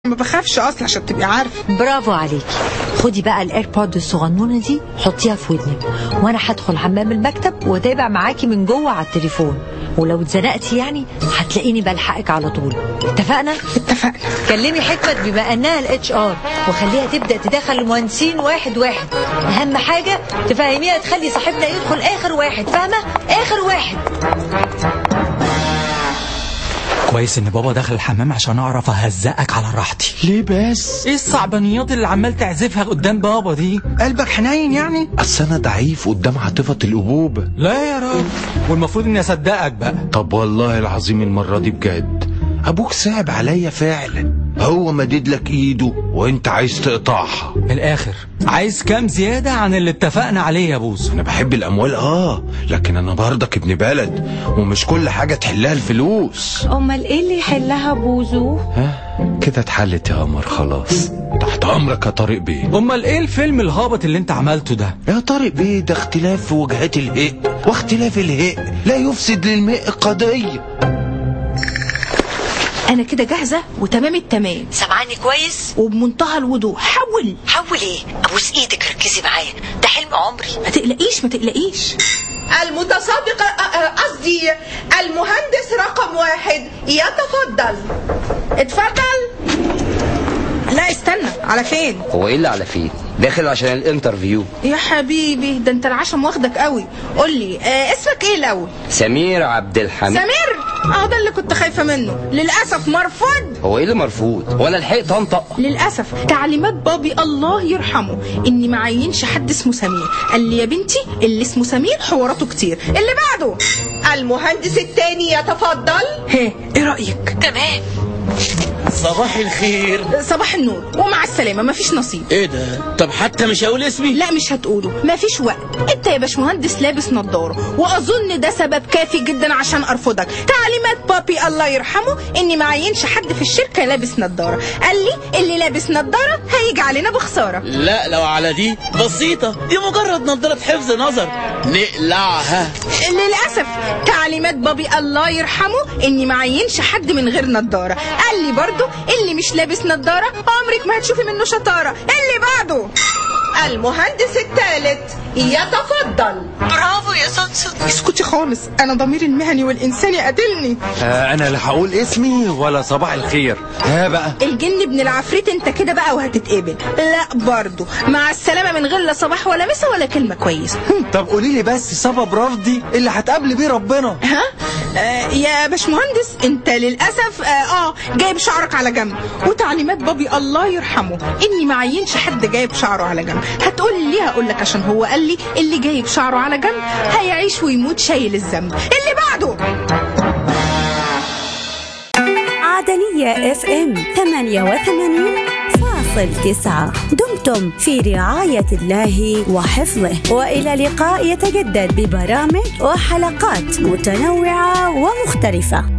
ما بخافش اصلا عشان تبقي عارفه برافو عليكي خدي بقى الايربود الصغنونه دي حطيها في ودنك وانا هدخل حمام المكتب واتابع معاكي من جوه على التليفون ولو اتزنقتي يعني هتلاقيني بلحقك على طول اتفقنا اتفقنا كلمي حكمت بما انها الاتش ار وخليها تبدا تدخل المهندسين واحد واحد اهم حاجه تفهميها تخلي صاحبنا يدخل اخر واحد فاهمه اخر واحد كويس ان بابا دخل الحمام عشان اعرف اهزقك على راحتي ليه بس ايه الصعبانيات اللي عمال تعزفها قدام بابا دي قلبك حنين يعني اصل انا ضعيف قدام عاطفة الابوبة لا يا راجل والمفروض اني اصدقك بقى طب والله العظيم المرة دي بجد ابوك صعب عليا فعلا هو مدد لك ايده وانت عايز تقطعها من الاخر عايز كام زياده عن اللي اتفقنا عليه يا بوسو انا بحب الاموال اه لكن انا برضك ابن بلد ومش كل حاجة تحلها الفلوس امال ايه اللي يحلها بوزو ها كده اتحلت يا قمر خلاص تحت امرك يا طارق بيه امال ايه الفيلم الهابط اللي انت عملته ده يا طارق بيه ده اختلاف في وجهات الهق واختلاف الهق لا يفسد للماء قضية انا كده جاهزه وتمام التمام سامعاني كويس وبمنتهى الوضوح حول حول ايه ابوس ايدك ركزي معايا ده حلم عمري ما تقلقيش ما تقلقيش المتسابق آه، آه، قصدي المهندس رقم واحد يتفضل اتفضل لا استنى على فين هو ايه اللي على فين داخل عشان الانترفيو يا حبيبي ده انت العشم واخدك قوي قول لي آه اسمك ايه الاول سمير عبد الحميد سمير اه ده اللي كنت خايفه منه للاسف مرفوض هو ايه اللي مرفوض ولا لحقت انطق للاسف تعليمات بابي الله يرحمه اني ما عينش حد اسمه سمير قال لي يا بنتي اللي اسمه سمير حواراته كتير اللي بعده المهندس الثاني يتفضل ها ايه رايك تمام صباح الخير صباح النور ومع السلامه مفيش نصيب ايه ده طب حتى مش هقول اسمي لا مش هتقوله مفيش وقت انت يا باشمهندس لابس نظاره واظن ده سبب كافي جدا عشان ارفضك تعليمات بابي الله يرحمه اني ما عينش حد في الشركه لابس نظاره قال لي اللي لابس نظاره هيجي علينا بخساره لا لو على دي بسيطة دي مجرد نظارة حفظ نظر نقلعها للاسف تعليمات بابي الله يرحمه اني ما عينش حد من غير نظاره قال لي برضو اللي مش لابس نظاره عمرك ما هتشوفي منه شطاره اللي بعده المهندس الثالث يتفضل برافو يا سونسون اسكتي خالص انا ضميري المهني والانساني قاتلني آه انا لا هقول اسمي ولا صباح الخير ها بقى الجن ابن العفريت انت كده بقى وهتتقبل لا برضو مع السلامه من غير لا صباح ولا مسا ولا كلمه كويسه هم. طب قولي لي بس سبب رفضي اللي هتقابلي بيه ربنا ها آه يا باشمهندس انت للاسف آه, اه جايب شعرك على جنب وتعليمات بابي الله يرحمه اني ما عينش حد جايب شعره على جنب هتقول لي ليه هقول لك عشان هو قال لي اللي جايب شعره على جنب هيعيش ويموت شايل الذنب اللي بعده عدنية اف ام 88 فاصل تسعة دمتم في رعاية الله وحفظه وإلى لقاء يتجدد ببرامج وحلقات متنوعة ومختلفة